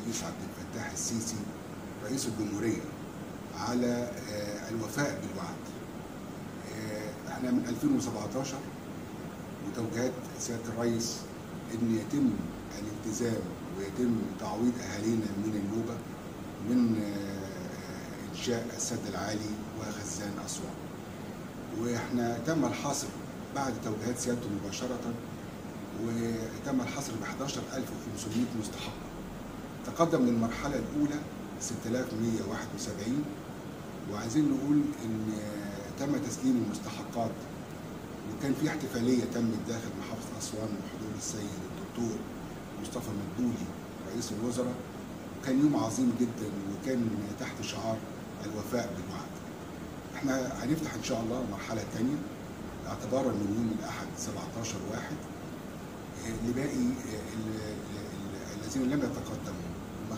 الرئيس عبد الفتاح السيسي رئيس الجمهورية على الوفاء بالوعد احنا من 2017 وتوجيهات سيادة الرئيس ان يتم الالتزام ويتم تعويض اهالينا من النوبة من انشاء السد العالي وخزان اسوان واحنا تم الحصر بعد توجيهات سيادته مباشرة وتم الحصر ب 11500 مستحق تقدم للمرحلة الأولى 6171 وعايزين نقول إن تم تسليم المستحقات وكان في احتفالية تمت داخل محافظة أسوان بحضور السيد الدكتور مصطفى مدبولي رئيس الوزراء كان يوم عظيم جدا وكان تحت شعار الوفاء بالوعد. احنا هنفتح ان شاء الله المرحلة الثانية اعتبارا من يوم الأحد 17 واحد لباقي الذين لم يتقدموا هم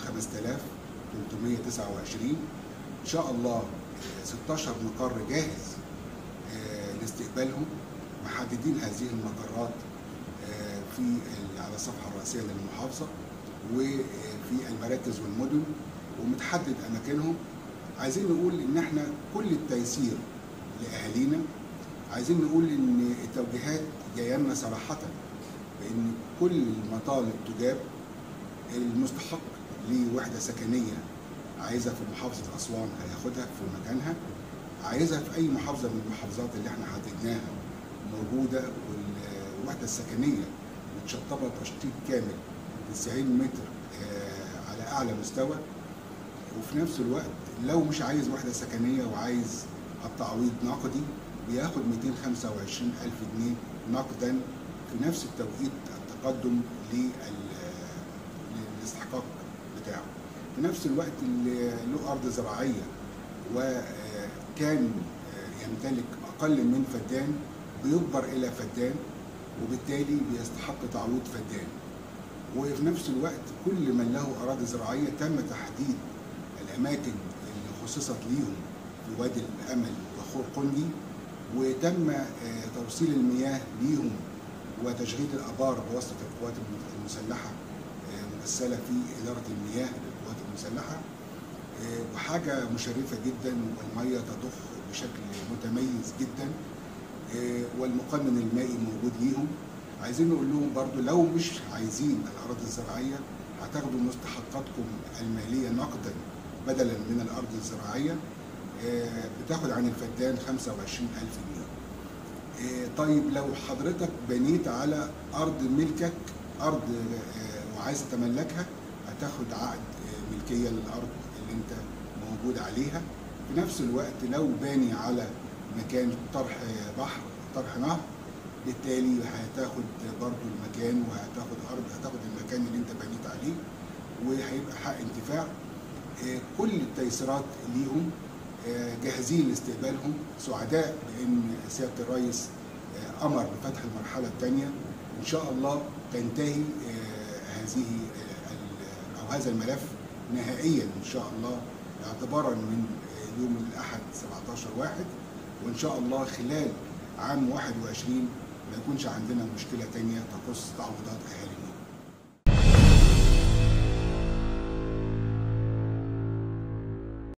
5329 ان شاء الله 16 مقر جاهز لاستقبالهم محددين هذه المقرات في على الصفحه الرئيسيه للمحافظه وفي المراكز والمدن ومتحدد اماكنهم عايزين نقول ان احنا كل التيسير لاهالينا عايزين نقول ان التوجيهات جايه لنا صراحه بان كل المطالب تجاب المستحق لوحده سكنيه عايزها في محافظه اسوان هياخدها في مكانها عايزها في اي محافظه من المحافظات اللي احنا حددناها موجوده والوحده السكنيه متشطبه تشطيب كامل 90 متر على اعلى مستوى وفي نفس الوقت لو مش عايز وحده سكنيه وعايز التعويض نقدي بياخد 225 ألف جنيه نقدا في نفس التوقيت التقدم للاستحقاق بتاعه في نفس الوقت اللي له أرض زراعية وكان يمتلك أقل من فدان بيجبر إلى فدان وبالتالي بيستحق تعويض فدان وفي نفس الوقت كل من له أراضي زراعية تم تحديد الأماكن اللي خصصت ليهم في وادي الأمل وخور قندي وتم توصيل المياه ليهم وتشغيل الابار بواسطه القوات المسلحه ممثله في اداره المياه للقوات المسلحه وحاجه مشرفه جدا والميه تضخ بشكل متميز جدا والمقنن المائي موجود ليهم عايزين نقول لهم برضو لو مش عايزين الاراضي الزراعيه هتاخدوا مستحقاتكم الماليه نقدا بدلا من الارض الزراعيه بتاخد عن الفدان 25000 جنيه طيب لو حضرتك بنيت على ارض ملكك ارض وعايز تملكها هتاخد عقد ملكيه للارض اللي انت موجود عليها في نفس الوقت لو باني على مكان طرح بحر طرح نهر بالتالي هتاخد برضو المكان وهتاخد ارض هتاخد المكان اللي انت بنيت عليه وهيبقى حق انتفاع كل التيسيرات ليهم جاهزين لاستقبالهم سعداء بان سياده الرئيس امر بفتح المرحله الثانيه ان شاء الله تنتهي هذه او هذا الملف نهائيا ان شاء الله اعتبارا من يوم الاحد 17 واحد وان شاء الله خلال عام 21 ما يكونش عندنا مشكله ثانيه تخص تعويضات اهالي